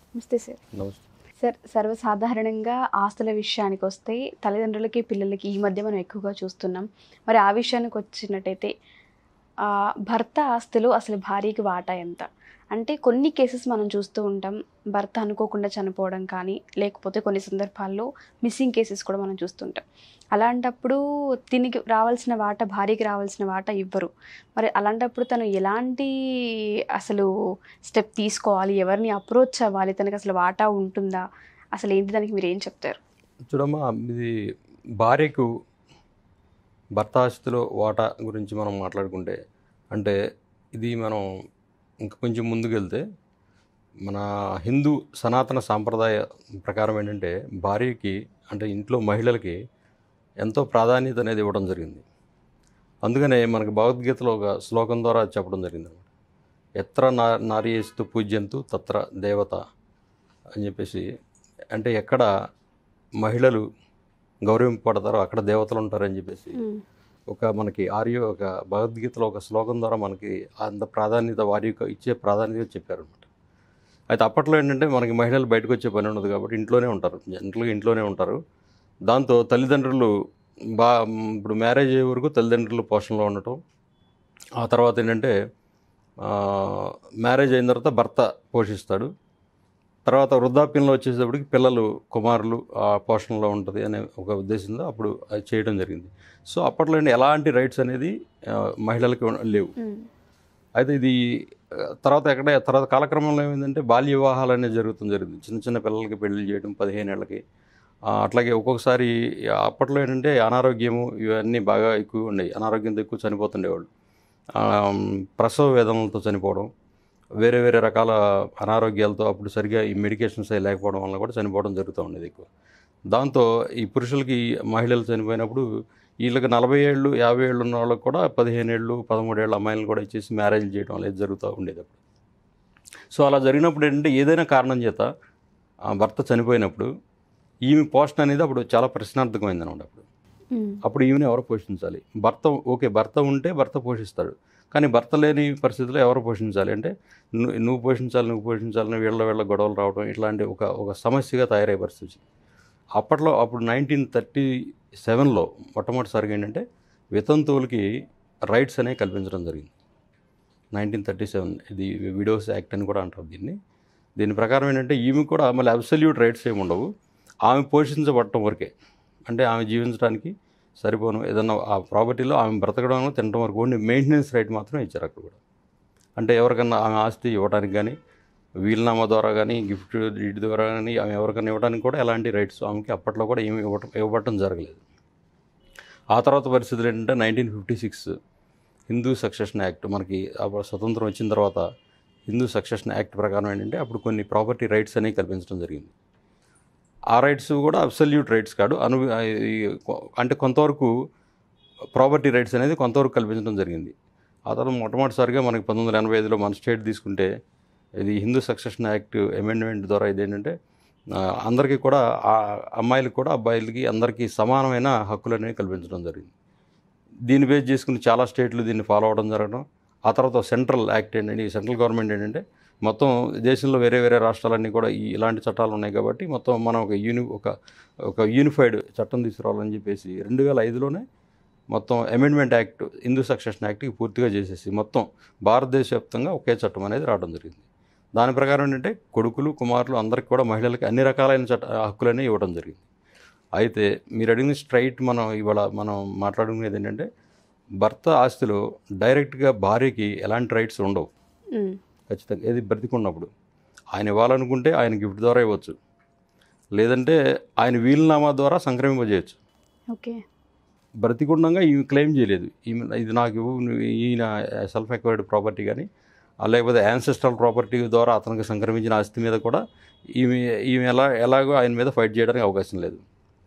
నమస్తే సార్ నమస్తే సార్ సర్వసాధారణంగా ఆస్తుల విషయానికి వస్తే తల్లిదండ్రులకి పిల్లలకి ఈ మధ్య మనం ఎక్కువగా చూస్తున్నాం మరి ఆ విషయానికి వచ్చినట్టయితే ఆ, భర్త ఆస్తులు అసలు భార్యకి వాటా ఎంత అంటే కొన్ని కేసెస్ మనం చూస్తూ ఉంటాం భర్త అనుకోకుండా చనిపోవడం కానీ లేకపోతే కొన్ని సందర్భాల్లో మిస్సింగ్ కేసెస్ కూడా మనం చూస్తుంటాం అలాంటప్పుడు దీనికి రావాల్సిన వాట భార్యకి రావాల్సిన వాట ఇవ్వరు మరి అలాంటప్పుడు తను ఎలాంటి అసలు స్టెప్ తీసుకోవాలి ఎవరిని అప్రోచ్ అవ్వాలి తనకి అసలు వాటా ఉంటుందా అసలు ఏంటి దానికి మీరు ఏం చెప్తారు చూడమ్మా ఇది భార్యకు భర్త ఆస్తిలో వాటా గురించి మనం మాట్లాడుకుంటే అంటే ఇది మనం ఇంకా కొంచెం ముందుకు వెళ్తే మన హిందూ సనాతన సాంప్రదాయ ప్రకారం ఏంటంటే భార్యకి అంటే ఇంట్లో మహిళలకి ఎంతో ప్రాధాన్యత అనేది ఇవ్వడం జరిగింది అందుకనే మనకి భగవద్గీతలో ఒక శ్లోకం ద్వారా చెప్పడం జరిగింది అనమాట ఎత్ర నా నార్యేస్తు పూజ్యంతు తత్ర దేవత అని చెప్పేసి అంటే ఎక్కడ మహిళలు గౌరవింపబడతారో అక్కడ దేవతలు ఉంటారని చెప్పేసి ఒక మనకి ఆర్య ఒక భగవద్గీతలో ఒక శ్లోకం ద్వారా మనకి అంత ప్రాధాన్యత వారి యొక్క ఇచ్చే ప్రాధాన్యత చెప్పారు అనమాట అయితే అప్పట్లో ఏంటంటే మనకి మహిళలు బయటకు వచ్చే పని ఉండదు కాబట్టి ఇంట్లోనే ఉంటారు జనరల్గా ఇంట్లోనే ఉంటారు దాంతో తల్లిదండ్రులు బా ఇప్పుడు మ్యారేజ్ అయ్యే వరకు తల్లిదండ్రులు పోషణలో ఉండటం ఆ తర్వాత ఏంటంటే ఆ, మ్యారేజ్ అయిన తర్వాత భర్త పోషిస్తాడు తర్వాత వృద్ధాప్యంలో వచ్చేటప్పటికి పిల్లలు కుమారులు ఆ పోషణలో ఉంటుంది అనే ఒక ఉద్దేశంతో అప్పుడు అది చేయడం జరిగింది సో అప్పట్లో ఏంటి ఎలాంటి రైట్స్ అనేది ఆ, మహిళలకి ఉన్న- లేవు అయితే ఇది ఆ, తర్వాత ఎక్కడ తర్వాత కాలక్రమంలో ఏమైందంటే బాల్య వివాహాలు అనేది జరుగుతుంది జరిగింది చిన్న చిన్న పిల్లలకి పెళ్లి చేయడం పదిహేను ఏళ్ళకి ఆ, అట్లాగే ఒక్కొక్కసారి అప్పట్లో ఏంటంటే అనారోగ్యము ఇవన్నీ బాగా ఎక్కువ ఉండేవి అనారోగ్యంతో ఎక్కువ చనిపోతుండేవాళ్ళు ఆ, ప్రసవ వేదనలతో చనిపోవడం వేరే వేరే రకాల అనారోగ్యాలతో అప్పుడు సరిగా ఈ మెడికేషన్స్ అవి లేకపోవడం వల్ల కూడా చనిపోవడం జరుగుతూ ఉండేది ఎక్కువ దాంతో ఈ పురుషులకి మహిళలు చనిపోయినప్పుడు వీళ్ళకి నలభై ఏళ్ళు యాభై ఏళ్ళు ఉన్న వాళ్ళకి కూడా పదిహేను ఏళ్ళు పదమూడు ఏళ్ళ అమ్మాయిలను కూడా ఇచ్చేసి మ్యారేజ్ చేయడం అనేది జరుగుతూ ఉండేది అప్పుడు సో అలా జరిగినప్పుడు ఏంటంటే ఏదైనా కారణం చేత ఆ భర్త చనిపోయినప్పుడు ఈమె పోషణ అనేది అప్పుడు చాలా ప్రశ్నార్థకమైంది అనమాట అప్పుడు అప్పుడు ఈమెను ఎవరు పోషించాలి భర్త ఓకే భర్త ఉంటే భర్త పోషిస్తాడు కానీ భర్త లేని పరిస్థితిలో ఎవరు పోషించాలి అంటే నువ్వు నువ్వు పోషించాలి నువ్వు పోషించాలని వీళ్ళ వీళ్ళ గొడవలు రావడం ఇట్లాంటి ఒక ఒక సమస్యగా తయారయ్యే పరిస్థితి వచ్చింది. అప్పట్లో అప్పుడు నైన్టీన్ థర్టీ సెవెన్లో మొట్టమొదటిసారిగా ఏంటంటే వితంతువులకి రైట్స్ అనేవి కల్పించడం జరిగింది నైన్టీన్ థర్టీ సెవెన్ ఇది విడోస్ యాక్ట్ అని కూడా అంటారు దీన్ని దీని ప్రకారం ఏంటంటే ఈమె కూడా మళ్ళీ అబ్సల్యూట్ రైట్స్ ఏమి ఉండవు ఆమె పోషించబడటం వరకే అంటే ఆమె జీవించడానికి సరిపోను ఏదన్నా ఆ ప్రాపర్టీలో ఆమె బ్రతకడం తినడం వరకు ఓన్లీ మెయింటెనెన్స్ రైట్ మాత్రమే ఇచ్చారు అక్కడ కూడా అంటే ఎవరికన్నా ఆమె ఆస్తి ఇవ్వడానికి కానీ వీలునామా ద్వారా కానీ గిఫ్ట్ డీడ్ ద్వారా కానీ ఆమె ఎవరికైనా ఇవ్వడానికి కూడా ఎలాంటి రైట్స్ ఆమెకి అప్పట్లో కూడా ఏమి ఇవ్వటం ఇవ్వబట్టం జరగలేదు ఆ తర్వాత పరిస్థితులు ఏంటంటే nineteen fifty six Hindu succession act మనకి అప్పుడు స్వతంత్రం వచ్చిన తర్వాత హిందూ సక్సెషన్ యాక్ట్ ప్రకారం ఏంటంటే అప్పుడు కొన్ని ప్రాపర్టీ రైట్స్ అనేవి కల్పించడం జరిగింది ఆ రైట్స్ కూడా అబ్సల్యూట్ రైట్స్ కాదు అను ఈ కొ- అంటే కొంతవరకు ప్రాపర్టీ రైట్స్ అనేది కొంతవరకు కల్పించడం జరిగింది ఆ తర్వాత మొట్టమొదటిసారిగా మనకి పంతొమ్మిది వందల ఎనభై ఐదులో మన స్టేట్ తీసుకుంటే ఇది హిందూ సక్సెషన్ యాక్ట్ అమెండ్మెంట్ ద్వారా ఇదేంటంటే ఆ, అందరికీ కూడా ఆ అమ్మాయిలకు కూడా అబ్బాయిలకి అందరికీ సమానమైన హక్కులు అనేవి కల్పించడం జరిగింది దీన్ని బేస్ చేసుకుని చాలా స్టేట్లు దీన్ని ఫాలో అవ్వడం జరగడం ఆ తర్వాత సెంట్రల్ యాక్ట్ ఏంటంటే ఈ సెంట్రల్ గవర్నమెంట్ ఏంటంటే మొత్తం దేశంలో వేరే వేరే రాష్ట్రాలన్నీ కూడా ఈ ఇలాంటి చట్టాలు ఉన్నాయి కాబట్టి మొత్తం మనం ఒక యూని ఒక ఒక యూనిఫైడ్ చట్టం తీసుకురావాలని చెప్పేసి రెండు వేల ఐదులోనే మొత్తం అమెండ్మెంట్ యాక్ట్ హిందూ సక్సెషన్ యాక్ట్కి పూర్తిగా చేసేసి మొత్తం భారతదేశ వ్యాప్తంగా ఒకే చట్టం అనేది రావడం జరిగింది దాని ప్రకారం ఏంటంటే కొడుకులు కుమారులు అందరికీ కూడా మహిళలకి అన్ని రకాలైన చట్ట హక్కులనే ఇవ్వడం జరిగింది అయితే మీరు అడిగిన స్ట్రైట్ మనం ఇవాళ మనం మాట్లాడుకునేది ఏంటంటే భర్త ఆస్తిలో డైరెక్ట్గా భార్యకి ఎలాంటి రైట్స్ ఉండవు ఖచ్చితంగా ఏది బ్రతికున్నప్పుడు ఆయన ఇవ్వాలనుకుంటే ఆయన గిఫ్ట్ ద్వారా ఇవ్వచ్చు లేదంటే ఆయన వీలునామా ద్వారా సంక్రమింపజేయచ్చు ఓకే బ్రతికుండంగా ఈమె క్లెయిమ్ చేయలేదు ఈమె ఇది నాకు ఇవ్వు నువ్వు ఈయన సెల్ఫ్ ఎక్వైర్డ్ ప్రాపర్టీ కానీ ఆ లేకపోతే యాన్సెస్ట్రల్ ప్రాపర్టీ ద్వారా అతనికి సంక్రమించిన ఆస్తి మీద కూడా ఈమె ఈమె ఎలా ఎలాగో ఆయన మీద ఫైట్ చేయడానికి అవకాశం లేదు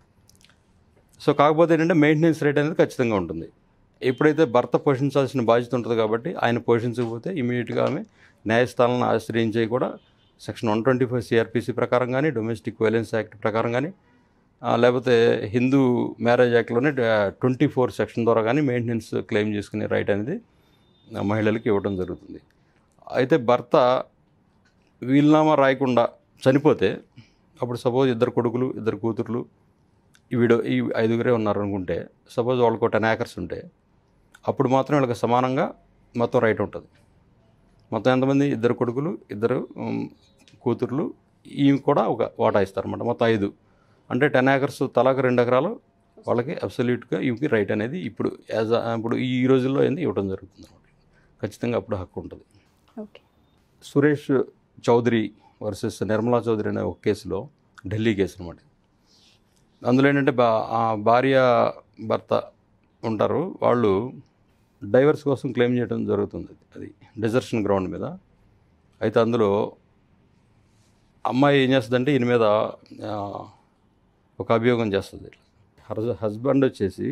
సో కాకపోతే ఏంటంటే మెయింటెనెన్స్ రేట్ అనేది ఖచ్చితంగా ఉంటుంది ఎప్పుడైతే భర్త పోషించాల్సిన బాధ్యత ఉంటుంది కాబట్టి ఆయన పోషించకపోతే ఇమీడియట్గా ఆమె న్యాయస్థానాలను ఆశ్రయించే కూడా section one twenty five CrPC ప్రకారం కానీ డొమెస్టిక్ వైలెన్స్ యాక్ట్ ప్రకారం కానీ ఆ, లేకపోతే హిందూ మ్యారేజ్ యాక్ట్లోనే ట్వంటీ ఫోర్ సెక్షన్ ద్వారా కానీ మెయింటెనెన్స్ క్లెయిమ్ చేసుకునే రైట్ అనేది ఆ, మహిళలకి ఇవ్వడం జరుగుతుంది అయితే భర్త వీలునామా రాయకుండా చనిపోతే అప్పుడు సపోజ్ ఇద్దరు కొడుకులు ఇద్దరు కూతుర్లు ఈ వీడు ఈ ఐదుగురే ఉన్నారు అనుకుంటే సపోజ్ వాళ్ళకు టెన్ ఏకర్స్ ఉంటే అప్పుడు మాత్రం వీళ్ళకి సమానంగా మొత్తం రైట్ ఉంటుంది మొత్తం ఎంతమంది ఇద్దరు కొడుకులు ఇద్దరు ఉమ్, కూతుర్లు ఈమె కూడా ఒక వాటా ఇస్తారన్నమాట మొత్తం ఐదు అంటే టెన్ ఏకర్స్ తలాకు రెండు ఎకరాలు వాళ్ళకి అబ్సల్యూట్గా ఈమెకి రైట్ అనేది ఇప్పుడు యాజ్ ఇప్పుడు ఈ రోజుల్లో ఏంది ఇవ్వడం జరుగుతుంది అనమాట ఖచ్చితంగా అప్పుడు హక్కు ఉంటుంది ఓకే సురేష్ చౌదరి వర్సెస్ నిర్మలా చౌదరి అనే ఒక కేసులో ఢిల్లీ కేసు అనమాట అందులో ఏంటంటే బా ఆ భార్య భర్త ఉంటారు వాళ్ళు డైవర్స్ కోసం క్లెయిమ్ చేయడం జరుగుతుంది అది డిజర్షన్ గ్రౌండ్ మీద అయితే అందులో అమ్మాయి ఏం చేస్తుందంటే ఈయన మీద ఆ, ఒక అభియోగం చేస్తుంది హస్- హస్బెండ్ వచ్చేసి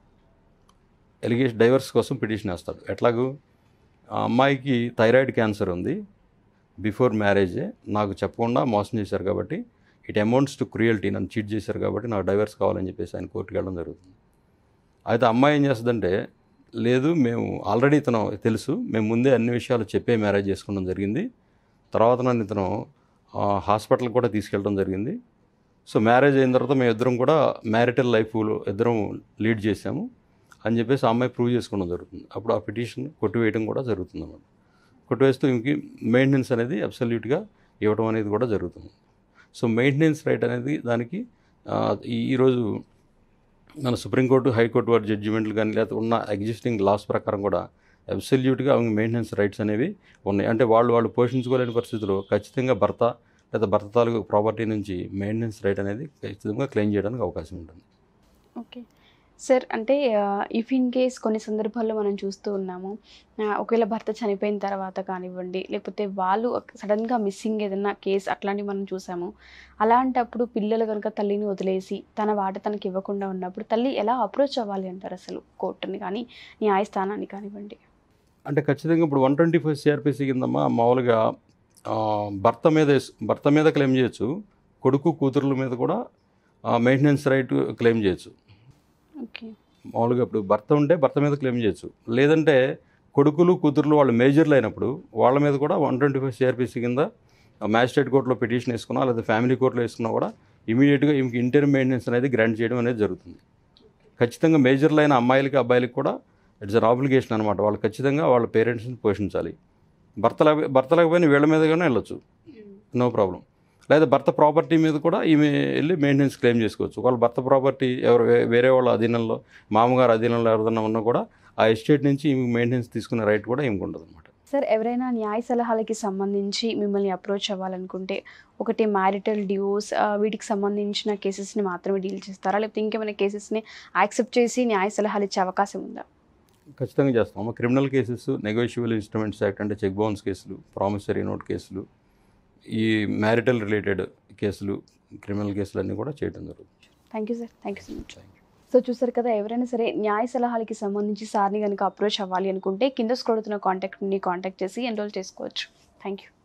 ఎలిగేషన్ డైవర్స్ కోసం పిటిషన్ వేస్తాడు ఎట్లాగూ ఆ అమ్మాయికి థైరాయిడ్ క్యాన్సర్ ఉంది బిఫోర్ మ్యారేజే నాకు చెప్పకుండా మోసం చేశారు కాబట్టి ఇట్ అమౌంట్స్ టు క్రుయల్టీ నన్ను చీట్ చేశారు కాబట్టి నాకు డైవర్స్ కావాలని చెప్పేసి ఆయన కోర్టుకి వెళ్ళడం జరుగుతుంది అయితే అమ్మాయి ఏం చేస్తుందంటే లేదు మేము ఆల్రెడీ ఇతను తెలుసు మేము ముందే అన్ని విషయాలు చెప్పే మ్యారేజ్ చేసుకోవడం జరిగింది తర్వాత నన్ను ఇతను ఆ, హాస్పిటల్కి కూడా తీసుకెళ్ళడం జరిగింది సో మ్యారేజ్ అయిన తర్వాత మేము ఇద్దరం కూడా మ్యారిటల్ లైఫ్లో ఇద్దరం లీడ్ చేసాము అని చెప్పేసి ఆ అమ్మాయి ప్రూవ్ చేసుకోవడం జరుగుతుంది అప్పుడు ఆ పిటిషన్ కొట్టివేయడం కూడా జరుగుతుంది అన్నమాట కొట్టివేస్తూ ఇంక మెయింటెనెన్స్ అనేది అబ్సల్యూట్గా ఇవ్వడం అనేది కూడా జరుగుతుంది సో మెయింటెనెన్స్ రైట్ అనేది దానికి ఆ, ఈ ఈరోజు మన సుప్రీంకోర్టు హైకోర్టు వారి జడ్జిమెంట్లు కానీ లేకపోతే ఉన్న ఎగ్జిస్టింగ్ లాస్ ప్రకారం కూడా అబ్సల్యూట్గా ఆమె మెయింటెనెన్స్ రైట్స్ అనేవి ఉన్నాయి అంటే వాళ్ళు వాళ్ళు పోషించుకోలేని పరిస్థితిలో ఖచ్చితంగా భర్త లేదా భర్త తాలూకు ప్రాపర్టీ నుంచి మెయింటెనెన్స్ రైట్ అనేది ఖచ్చితంగా క్లెయిమ్ చేయడానికి అవకాశం ఉంటుంది ఓకే సార్ అంటే ఇఫ్ ఇన్ కేస్ కొన్ని సందర్భాల్లో మనం చూస్తూ ఉన్నాము ఆ, ఒకవేళ భర్త చనిపోయిన తర్వాత కానివ్వండి లేకపోతే వాళ్ళు సడన్గా మిస్సింగ్ ఏదైనా కేసు అట్లాంటివి మనం చూసాము అలాంటప్పుడు పిల్లలు కనుక తల్లిని వదిలేసి తన వాట తనకి ఇవ్వకుండా ఉన్నప్పుడు తల్లి ఎలా అప్రోచ్ అవ్వాలి అంటారు అసలు కోర్టుని కానీ న్యాయస్థానాన్ని కానివ్వండి అంటే ఖచ్చితంగా ఇప్పుడు వన్ ట్వంటీ ఫైవ్ సిఆర్పిసి కిందమ్మా మామూలుగా ఆ, భర్త మీద వేస్- భర్త మీద క్లెయిమ్ చేయొచ్చు కొడుకు కూతురుల మీద కూడా మెయింటెనెన్స్ రైట్ క్లెయిమ్ చేయొచ్చు ఓకే మామూలుగా ఇప్పుడు భర్త ఉంటే భర్త మీద క్లెయిమ్ చేయొచ్చు లేదంటే కొడుకులు కూతుర్లు వాళ్ళు మేజర్లు అయినప్పుడు వాళ్ళ మీద కూడా వన్ ట్వంటీ ఫైవ్ సిఆర్పిసి కింద మ్యాజిస్ట్రేట్ కోర్టులో పిటిషన్ వేసుకున్నా లేదా ఫ్యామిలీ కోర్టులో వేసుకున్నా కూడా ఇమీడియట్గా ఈమెకి ఇంటర్ మెయింటెనెన్స్ అనేది గ్రాంట్ చేయడం అనేది జరుగుతుంది ఖచ్చితంగా మేజర్లు అయిన అమ్మాయిలకి అబ్బాయిలకి కూడా ఇట్స్ అన్ ఆబ్లిగేషన్ అనమాట వాళ్ళు ఖచ్చితంగా వాళ్ళ పేరెంట్స్ని పోషించాలి భర్త లేక భర్త లేకపోయినా వీళ్ళ మీదగానే వెళ్ళొచ్చు నో ప్రాబ్లం లేదా భర్త ప్రాపర్టీ మీద కూడా ఈమె వెళ్ళి మెయింటెనెన్స్ క్లెయిమ్ చేసుకోవచ్చు వాళ్ళ భర్త ప్రాపర్టీ ఎవరు వే- వేరే వాళ్ళ అధీనంలో మామగారు అధీనంలో ఎవరిదన్నా ఉన్నా కూడా ఆ ఎస్టేట్ నుంచి ఈమె మెయింటెనెన్స్ తీసుకునే రైట్ కూడా ఈమెకు ఉంటుంది అనమాట సార్ ఎవరైనా న్యాయ సలహాలకి సంబంధించి మిమ్మల్ని అప్రోచ్ అవ్వాలనుకుంటే ఒకటి మ్యారిటల్ డ్యూస్ వీటికి సంబంధించిన కేసెస్ని మాత్రమే డీల్ చేస్తారా లేకపోతే ఇంకేమైనా కేసెస్ని యాక్సెప్ట్ చేసి న్యాయ సలహాలు ఇచ్చే అవకాశం ఉందా ఖచ్చితంగా చేస్తాం criminal cases negotiable instruments act అంటే చెక్ బౌన్స్ కేసులు ప్రామిసరీ నోట్ కేసులు ఈ మ్యారిటల్ రిలేటెడ్ కేసులు క్రిమినల్ కేసులు అన్నీ కూడా చేయడం జరుగుతుంది thank you sir thank you so much thank you so చూసారు కదా ఎవరైనా సరే న్యాయ సలహాలకి సంబంధించి సార్ని కనుక అప్రోచ్ అవ్వాలి అనుకుంటే కింద స్క్రోల్ అవుతున్న కాంటాక్ట్ని కాంటాక్ట్ చేసి ఎన్రోల్ చేసుకోవచ్చు థ్యాంక్ యూ